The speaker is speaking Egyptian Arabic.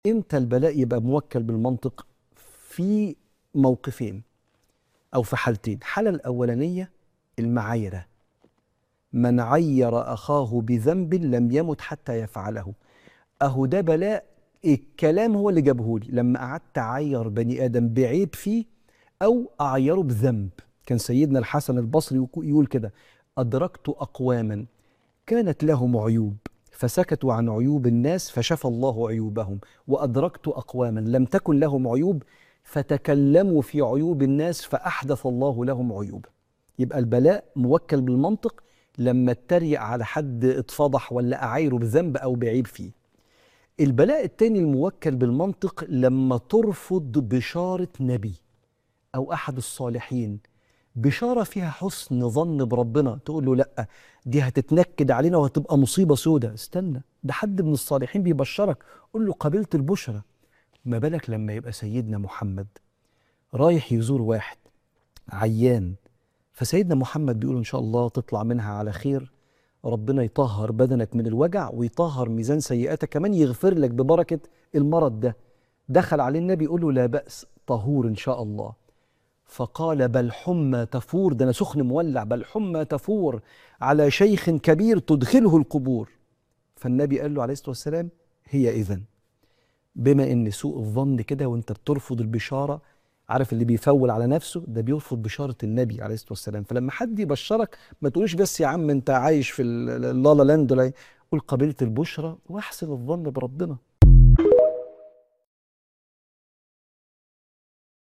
امتى البلاء يبقى موكل بالمنطق في موقفين او في حالتين الحاله الاولانيه المعايره من عير اخاه بذنب لم يمت حتى يفعله اهو ده بلاء الكلام هو اللي جابه لي لما قعدت اعير بني ادم بعيب فيه او اعيره بذنب كان سيدنا الحسن البصري يقول كده ادركت اقواما كانت لهم عيوب فسكتوا عن عيوب الناس فشفى الله عيوبهم وادركت اقواما لم تكن لهم عيوب فتكلموا في عيوب الناس فاحدث الله لهم عيوب يبقى البلاء موكل بالمنطق لما اتريق على حد اتفضح ولا اعايره بذنب او بعيب فيه البلاء التاني الموكل بالمنطق لما ترفض بشاره نبي او احد الصالحين بشاره فيها حسن ظن بربنا تقول له لا دي هتتنكد علينا وهتبقى مصيبه سودة استنى ده حد من الصالحين بيبشرك قول له قبلت البشرى ما بالك لما يبقى سيدنا محمد رايح يزور واحد عيان فسيدنا محمد بيقول ان شاء الله تطلع منها على خير ربنا يطهر بدنك من الوجع ويطهر ميزان سيئاتك كمان يغفر لك ببركه المرض ده دخل عليه النبي يقول له لا باس طهور ان شاء الله فقال بل حمى تفور ده انا سخن مولع بل حمى تفور على شيخ كبير تدخله القبور فالنبي قال له عليه الصلاه والسلام هي اذن بما ان سوء الظن كده وانت بترفض البشاره عارف اللي بيفول على نفسه ده بيرفض بشاره النبي عليه الصلاه والسلام فلما حد يبشرك ما تقولش بس يا عم انت عايش في اللالا لاند قول قبلت البشرى واحسن الظن بربنا